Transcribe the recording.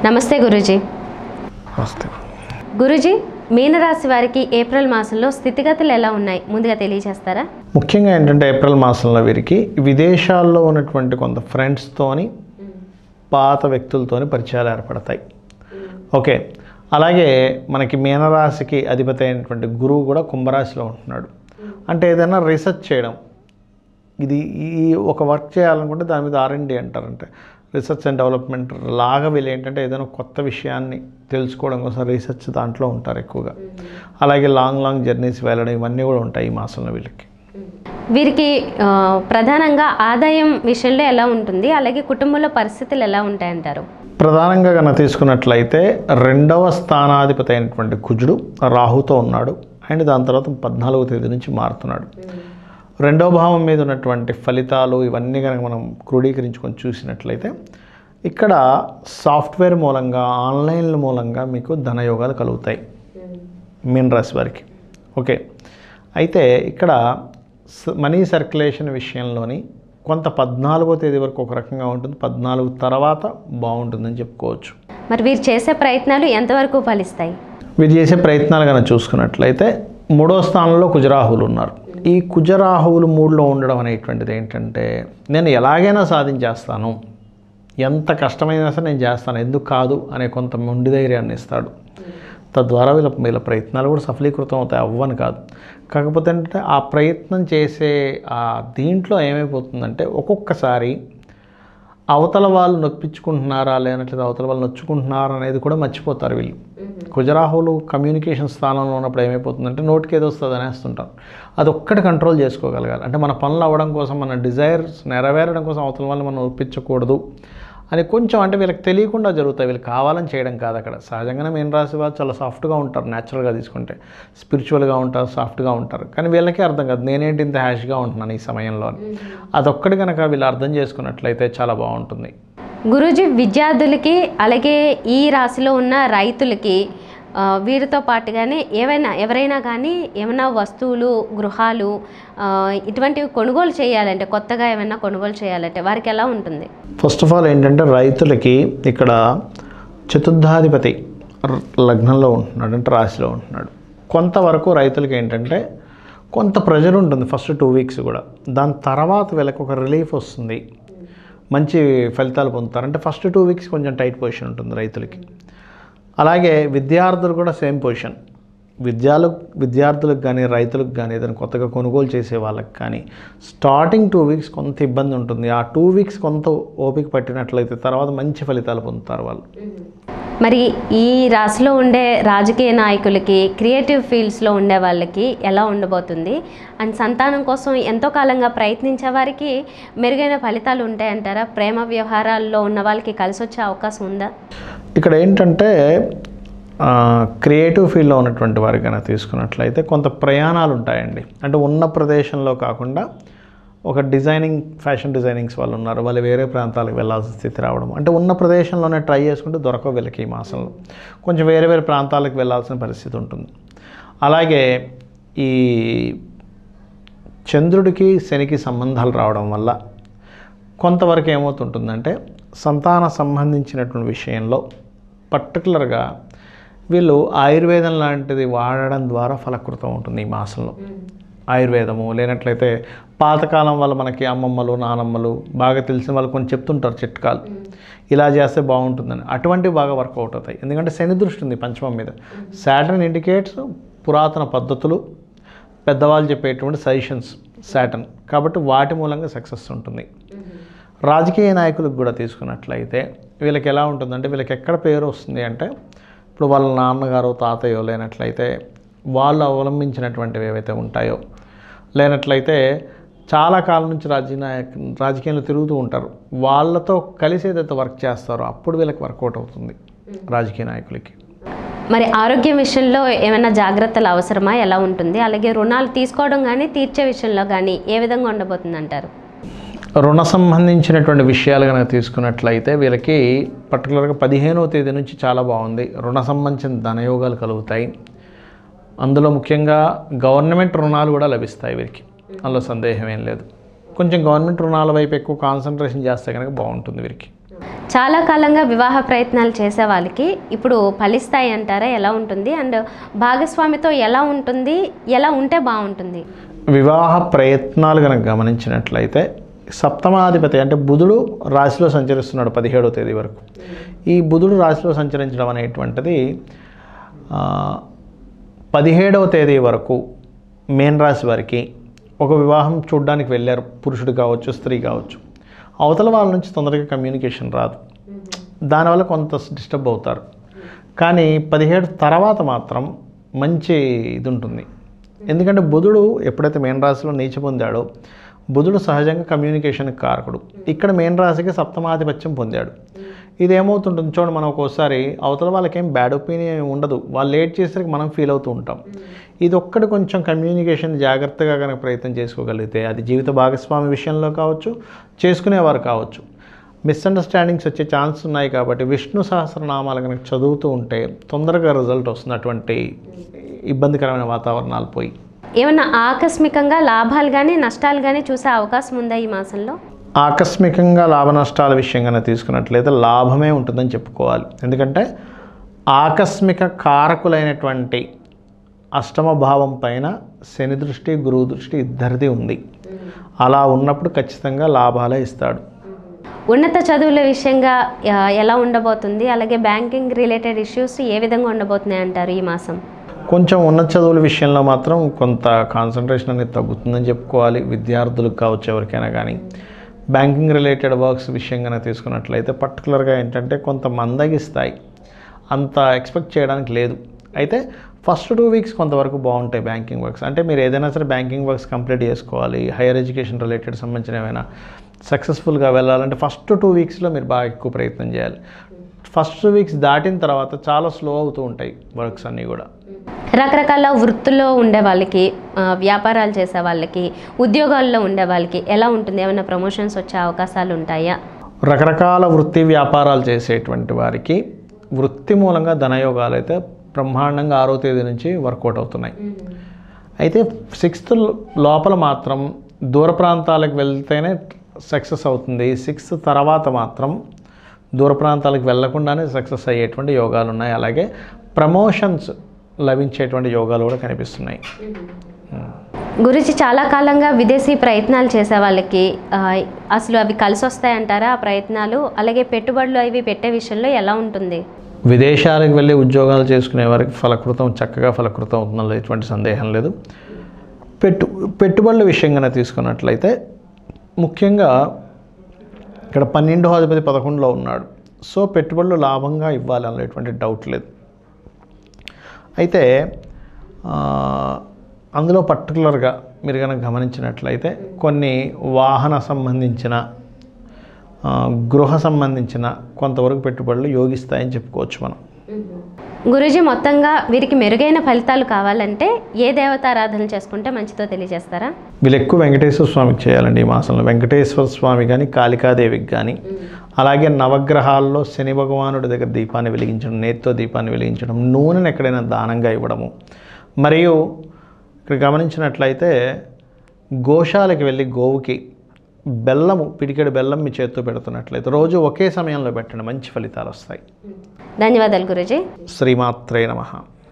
నమస్తే గురూజీ వస్తే గురూజీ మీనరాశి వారికి ఏప్రిల్ మాసంలో స్థితిగతులు ఎలా ఉన్నాయి ముందుగా తెలియజేస్తారా ముఖ్యంగా ఏంటంటే ఏప్రిల్ మాసంలో వీరికి విదేశాల్లో ఉన్నటువంటి కొంత ఫ్రెండ్స్తోని పాత వ్యక్తులతోని పరిచయాలు ఏర్పడతాయి ఓకే అలాగే మనకి మీనరాశికి అధిపతి అయినటువంటి గురువు కూడా కుంభరాశిలో ఉంటున్నాడు అంటే ఏదైనా రీసెర్చ్ చేయడం ఇది ఈ ఒక వర్క్ చేయాలనుకుంటే దాని మీద ఆర్ఎండి అంటారంటే రీసెర్చ్ అండ్ డెవలప్మెంట్ లాగా వీళ్ళు ఏంటంటే ఏదైనా కొత్త విషయాన్ని తెలుసుకోవడం కోసం రీసెర్చ్ దాంట్లో ఉంటారు ఎక్కువగా అలాగే లాంగ్ లాంగ్ జర్నీస్ వెళ్ళడం ఇవన్నీ కూడా ఉంటాయి ఈ మాసంలో వీళ్ళకి వీరికి ఆ, ప్రధానంగా ఆదాయం విషయంలో ఎలా ఉంటుంది అలాగే కుటుంబంలో పరిస్థితులు ఎలా ఉంటాయంటారు ప్రధానంగా కనుక తీసుకున్నట్లయితే రెండవ స్థానాధిపతి అయినటువంటి కుజుడు రాహుతో ఉన్నాడు అండ్ దాని తర్వాత పద్నాలుగో తేదీ నుంచి మారుతున్నాడు రెండవ భావం మీద ఉన్నటువంటి ఫలితాలు ఇవన్నీ కనుక మనం క్రోడీకరించుకొని చూసినట్లయితే ఇక్కడ సాఫ్ట్వేర్ మూలంగా ఆన్లైన్ల మూలంగా మీకు ధనయోగాలు కలుగుతాయి మీన రాశి వారికి ఓకే అయితే ఇక్కడ స- మనీ సర్క్యులేషన్ విషయంలోని కొంత పద్నాలుగో తేదీ వరకు ఒక రకంగా ఉంటుంది పద్నాలుగు తర్వాత బాగుంటుందని చెప్పుకోవచ్చు మరి వీరు చేసే ప్రయత్నాలు ఎంతవరకు ఫలిస్తాయి వీరు చేసే ప్రయత్నాలు కనుక చూసుకున్నట్లయితే మూడో స్థానంలో కుజరాహువులు ఉన్నారు ఈ కుజరాహువులు మూడులో ఉండడం అనేటువంటిది ఏంటంటే నేను ఎలాగైనా సాధించేస్తాను ఎంత కష్టమైనా సరే నేను చేస్తాను ఎందుకు కాదు అనే కొంత మొండి ధైర్యాన్ని ఇస్తాడు తద్వారా వీళ్ళ వీళ్ళ ప్రయత్నాలు కూడా సఫలీకృతం అవుతాయి అవ్వని కాదు కాకపోతే ఏంటంటే ఆ ప్రయత్నం చేసే ఆ దీంట్లో ఏమైపోతుందంటే ఒక్కొక్కసారి అవతల వాళ్ళు నొప్పించుకుంటున్నారా లేనట్లేదు అవతల వాళ్ళు నొచ్చుకుంటున్నారా అనేది కూడా మర్చిపోతారు వీళ్ళు కుజరాహువులు కమ్యూనికేషన్ స్థానంలో ఉన్నప్పుడు ఏమైపోతుందంటే నోటికి ఏదో వస్తుంది అనేస్తుంటారు అది ఒక్కటి కంట్రోల్ చేసుకోగలగాలి అంటే మన పనులు అవ్వడం కోసం మన డిజైర్స్ నెరవేరడం కోసం అవతల వాళ్ళని మనం ఒప్పించకూడదు అని కొంచెం అంటే వీళ్ళకి తెలియకుండా జరుగుతాయి వీళ్ళు కావాలని చేయడం కాదు అక్కడ సహజంగానే మీన రాశి వాళ్ళు చాలా సాఫ్ట్గా ఉంటారు న్యాచురల్గా తీసుకుంటే స్పిరిచువల్గా ఉంటారు సాఫ్ట్గా ఉంటారు కానీ వీళ్ళకి అర్థం కాదు నేనేంటి ఇంత హ్యాష్గా ఉంటున్నాను ఈ సమయంలో అని అదొక్కటి కనుక వీళ్ళు అర్థం చేసుకున్నట్లయితే చాలా బాగుంటుంది గురూజీ విద్యార్థులకి అలాగే ఈ రాశిలో ఉన్న రైతులకి ఆ, వీరితో పాటుగానే ఏవైనా ఎవరైనా కానీ ఏమైనా వస్తువులు గృహాలు ఆ, ఇటువంటివి కొనుగోలు చేయాలంటే కొత్తగా ఏమైనా కొనుగోలు చేయాలంటే వారికి ఎలా ఉంటుంది ఫస్ట్ ఆఫ్ ఆల్ ఏంటంటే రైతులకి ఇక్కడ చతుర్థాధిపతి ర- లగ్నంలో ఉంటున్నాడు అంటే రాశిలో ఉంటున్నాడు కొంతవరకు రైతులకి ఏంటంటే కొంత ప్రెజర్ ఉంటుంది ఫస్ట్ టూ వీక్స్ కూడా దాని తర్వాత వీళ్ళకి ఒక రిలీఫ్ వస్తుంది మంచి ఫలితాలు పొందుతారు అంటే ఫస్ట్ టూ వీక్స్ కొంచెం టైట్ పొజిషన్ ఉంటుంది రైతులకి అలాగే విద్యార్థులు కూడా సేమ్ పొజిషన్ విద్యాలు విద్యార్థులకు కానీ రైతులకు కానీ ఏదైనా కొత్తగా కొనుగోలు చేసే వాళ్ళకి కానీ స్టార్టింగ్ టూ వీక్స్ కొంత ఇబ్బంది ఉంటుంది ఆ టూ వీక్స్ కొంత ఓపిక పట్టినట్లయితే తర్వాత మంచి ఫలితాలు పొందుతారు వాళ్ళు మరి ఈ రాశిలో ఉండే రాజకీయ నాయకులకి క్రియేటివ్ ఫీల్డ్స్లో ఉండే వాళ్ళకి ఎలా ఉండబోతుంది అండ్ సంతానం కోసం ఎంతో కాలంగా ప్రయత్నించే వారికి మెరుగైన ఫలితాలు ఉంటాయంటారా ప్రేమ వ్యవహారాల్లో ఉన్న వాళ్ళకి కలిసి వచ్చే అవకాశం ఉందా ఇక్కడ ఏంటంటే క్రియేటివ్ ఫీల్డ్లో ఉన్నటువంటి వారి కనుక తీసుకున్నట్లయితే కొంత ప్రయాణాలు ఉంటాయండి అంటే ఉన్న ప్రదేశంలో కాకుండా ఒక డిజైనింగ్ ఫ్యాషన్ డిజైనింగ్స్ వాళ్ళు ఉన్నారు వాళ్ళు వేరే ప్రాంతాలకు వెళ్ళాల్సిన స్థితి రావడం అంటే ఉన్న ప్రదేశంలోనే ట్రై చేసుకుంటే దొరకవు వీళ్ళకి ఈ మాసంలో కొంచెం వేరే వేరే ప్రాంతాలకు వెళ్ళాల్సిన పరిస్థితి ఉంటుంది అలాగే ఈ చంద్రుడికి శనికి సంబంధాలు రావడం వల్ల కొంతవరకు ఏమవుతుంటుందంటే సంతాన సంబంధించినటువంటి విషయంలో పర్టికులర్గా వీళ్ళు ఆయుర్వేదం లాంటిది వాడడం ద్వారా ఫలకృతం ఉంటుంది ఈ మాసంలో ఆయుర్వేదము లేనట్లయితే పాతకాలం వల్ల మనకి అమ్మమ్మలు నానమ్మలు బాగా తెలిసిన వాళ్ళు కొన్ని చెప్తుంటారు చిట్కాలు ఇలా చేస్తే బాగుంటుందని అటువంటివి బాగా వర్కౌట్ అవుతాయి ఎందుకంటే శని దృష్టి ఉంది పంచమం మీద సాటర్న్ ఇండికేట్స్ పురాతన పద్ధతులు పెద్దవాళ్ళు చెప్పేటువంటి సజెషన్స్ సాటర్న్ కాబట్టి వాటి మూలంగా సక్సెస్ ఉంటుంది రాజకీయ నాయకులకు కూడా తీసుకున్నట్లయితే వీళ్ళకి ఎలా ఉంటుందంటే వీళ్ళకి ఎక్కడ పేరు వస్తుంది అంటే ఇప్పుడు వాళ్ళ నాన్నగారు తాతయ్యో లేనట్లయితే వాళ్ళు అవలంబించినటువంటివి ఏవైతే ఉంటాయో లేనట్లయితే చాలా కాలం నుంచి రాజకీయ నాయక రాజకీయంలో తిరుగుతూ ఉంటారు వాళ్ళతో కలిసి ఏదైతే వర్క్ చేస్తారో అప్పుడు వీళ్ళకి వర్కౌట్ అవుతుంది రాజకీయ నాయకులకి మరి ఆరోగ్యం విషయంలో ఏమైనా జాగ్రత్తలు అవసరమా ఎలా ఉంటుంది అలాగే రుణాలు తీసుకోవడం కానీ తీర్చే విషయంలో కానీ ఏ విధంగా ఉండబోతుంది అంటారు రుణ సంబంధించినటువంటి విషయాలు కనుక తీసుకున్నట్లయితే వీళ్ళకి పర్టికులర్గా పదిహేనవ తేదీ నుంచి చాలా బాగుంది రుణ సంబంధించిన ధనయోగాలు కలుగుతాయి అందులో ముఖ్యంగా గవర్నమెంట్ రుణాలు కూడా లభిస్తాయి వీరికి అందులో సందేహం ఏం లేదు కొంచెం గవర్నమెంట్ రుణాల వైపు ఎక్కువ కాన్సన్ట్రేషన్ చేస్తే కనుక బాగుంటుంది వీరికి చాలా కాలంగా వివాహ ప్రయత్నాలు చేసే వాళ్ళకి ఇప్పుడు ఫలిస్తాయి అంటారా ఎలా ఉంటుంది అండ్ భాగస్వామితో ఎలా ఉంటుంది ఎలా ఉంటే బాగుంటుంది వివాహ ప్రయత్నాలు కనుక గమనించినట్లయితే సప్తమాధిపతి అంటే బుధుడు రాశిలో సంచరిస్తున్నాడు పదిహేడవ తేదీ వరకు ఈ బుధుడు రాశిలో సంచరించడం అనేటువంటిది ఆ, పదిహేడవ తేదీ వరకు మేన్ రాశి వారికి ఒక వివాహం చూడడానికి వెళ్ళారు పురుషుడు కావచ్చు స్త్రీ కావచ్చు అవతల వాళ్ళ నుంచి తొందరగా కమ్యూనికేషన్ రాదు దానివల్ల కొంత డిస్టర్బ్ అవుతారు కానీ పదిహేడు తర్వాత మాత్రం మంచి ఇది ఉంటుంది ఎందుకంటే బుధుడు ఎప్పుడైతే మేన్ రాశిలో నీచ పొందాడో బుధుడు సహజంగా కమ్యూనికేషన్కి కారకుడు ఇక్కడ మేన్ రాశికి సప్తమాధిపత్యం పొందాడు ఇది ఏమవుతుంటుంది చూడండి మనం ఒక్కోసారి అవతల వాళ్ళకేం బ్యాడ్ ఒపీనియన్ ఉండదు వాళ్ళు లేట్ చేసరికి మనం ఫీల్ అవుతూ ఉంటాం ఇది ఒక్కటి కొంచెం కమ్యూనికేషన్ జాగ్రత్తగా కనుక ప్రయత్నం చేసుకోగలిగితే అది జీవిత భాగస్వామి విషయంలో కావచ్చు చేసుకునేవారు కావచ్చు మిస్అండర్స్టాండింగ్స్ వచ్చే ఛాన్స్ ఉన్నాయి కాబట్టి విష్ణు సహస్రనామాలు కనుక చదువుతూ ఉంటే తొందరగా రిజల్ట్ వస్తుంది అటువంటి ఇబ్బందికరమైన వాతావరణాలు పోయి ఏమన్నా ఆకస్మికంగా లాభాలు కానీ నష్టాలు కానీ చూసే అవకాశం ఉందా ఈ మాసంలో ఆకస్మికంగా లాభ నష్టాల విషయంగానే తీసుకున్నట్లయితే లాభమే ఉంటుందని చెప్పుకోవాలి ఎందుకంటే ఆకస్మిక కారకులైనటువంటి అష్టమ భావం పైన శని దృష్టి గురువు దృష్టి ఇద్దరిది ఉంది అలా ఉన్నప్పుడు ఖచ్చితంగా లాభాలే ఇస్తాడు ఉన్నత చదువుల విషయంగా ఆ, ఎలా ఉండబోతుంది అలాగే బ్యాంకింగ్ రిలేటెడ్ ఇష్యూస్ ఏ విధంగా ఉండబోతున్నాయి అంటారు ఈ మాసం కొంచెం ఉన్నత చదువుల విషయంలో మాత్రం కొంత కాన్సన్ట్రేషన్ అనేది తగ్గుతుందని చెప్పుకోవాలి విద్యార్థులకు కావచ్చు ఎవరికైనా కానీ బ్యాంకింగ్ రిలేటెడ్ వర్క్స్ విషయంగానే తీసుకున్నట్లయితే పర్టికులర్గా ఏంటంటే కొంత మందగిస్తాయి అంత ఎక్స్పెక్ట్ చేయడానికి లేదు అయితే ఫస్ట్ టూ వీక్స్ కొంతవరకు బాగుంటాయి బ్యాంకింగ్ వర్క్స్ అంటే మీరు ఏదైనా సరే బ్యాంకింగ్ వర్క్స్ కంప్లీట్ చేసుకోవాలి హైయర్ ఎడ్యుకేషన్ రిలేటెడ్ సంబంధించిన ఏమైనా సక్సెస్ఫుల్గా వెళ్ళాలంటే ఫస్ట్ టూ వీక్స్లో మీరు బాగా ఎక్కువ ప్రయత్నం చేయాలి ఫస్ట్ టూ వీక్స్ దాటిన తర్వాత చాలా స్లో అవుతూ ఉంటాయి వర్క్స్ అన్నీ కూడా రకరకాల వృత్తుల్లో ఉండే వాళ్ళకి ఆ, వ్యాపారాలు చేసే వాళ్ళకి ఉద్యోగాల్లో ఉండే వాళ్ళకి ఎలా ఉంటుంది ఏమైనా ప్రమోషన్స్ వచ్చే అవకాశాలు ఉంటాయా రకరకాల వృత్తి వ్యాపారాలు చేసేటువంటి వారికి వృత్తి మూలంగా ధనయోగాలు అయితే బ్రహ్మాండంగా ఆరో తేదీ నుంచి వర్కౌట్ అవుతున్నాయి అయితే సిక్స్త్ లోపల మాత్రం దూర ప్రాంతాలకు వెళ్తేనే సక్సెస్ అవుతుంది సిక్స్త్ తర్వాత మాత్రం దూర ప్రాంతాలకు వెళ్లకుండానే సక్సెస్ అయ్యేటువంటి యోగాలు ఉన్నాయి అలాగే ప్రమోషన్స్ లభించేటువంటి యోగాలు కూడా కనిపిస్తున్నాయి గురించి చాలా కాలంగా విదేశీ ప్రయత్నాలు చేసే వాళ్ళకి ఆ, అసలు అవి కలిసి వస్తాయంటారా ఆ ప్రయత్నాలు అలాగే పెట్టుబడులు అవి పెట్టే విషయంలో ఎలా ఉంటుంది విదేశాలకు వెళ్ళి ఉద్యోగాలు చేసుకునే వారికి ఫలకృతం చక్కగా ఫలకృతం అవుతుందో ఎటువంటి సందేహం లేదు పెట్టు పెట్టుబడుల విషయంగానే తీసుకున్నట్లయితే ముఖ్యంగా ఇక్కడ పన్నెండో అధిపతి పదకొండులో ఉన్నాడు సో పెట్టుబడులు లాభంగా ఇవ్వాలి అనేటువంటి డౌట్ లేదు అయితే ఆ, అందులో పర్టికులర్గా మీరు కనుక గమనించినట్లయితే కొన్ని వాహన సంబంధించిన ఆ, గృహ సంబంధించిన కొంతవరకు పెట్టుబడులు యోగిస్తాయని చెప్పుకోవచ్చు మనం గురుజీ మొత్తంగా వీరికి మెరుగైన ఫలితాలు కావాలంటే ఏ దేవతారాధన చేసుకుంటే మంచిదో తెలియజేస్తారా వీళ్ళు ఎక్కువ వెంకటేశ్వర స్వామికి చేయాలండి ఈ మాసంలో వెంకటేశ్వర స్వామి కానీ కాళికాదేవికి కానీ అలాగే నవగ్రహాల్లో శని భగవానుడి దగ్గర దీపాన్ని వెలిగించడం నేతితో దీపాన్ని వెలిగించడం నూనెను ఎక్కడైనా దానంగా ఇవ్వడము మరియు ఇక్కడ గమనించినట్లయితే గోశాలకి వెళ్ళి గోవుకి బెల్లము పిడికెడు బెల్లం మీ చేత్తో పెడుతున్నట్లయితే రోజు ఒకే సమయంలో పెట్టండి మంచి ఫలితాలు వస్తాయి ధన్యవాదాలు గురుజీ శ్రీమాత్రే నమః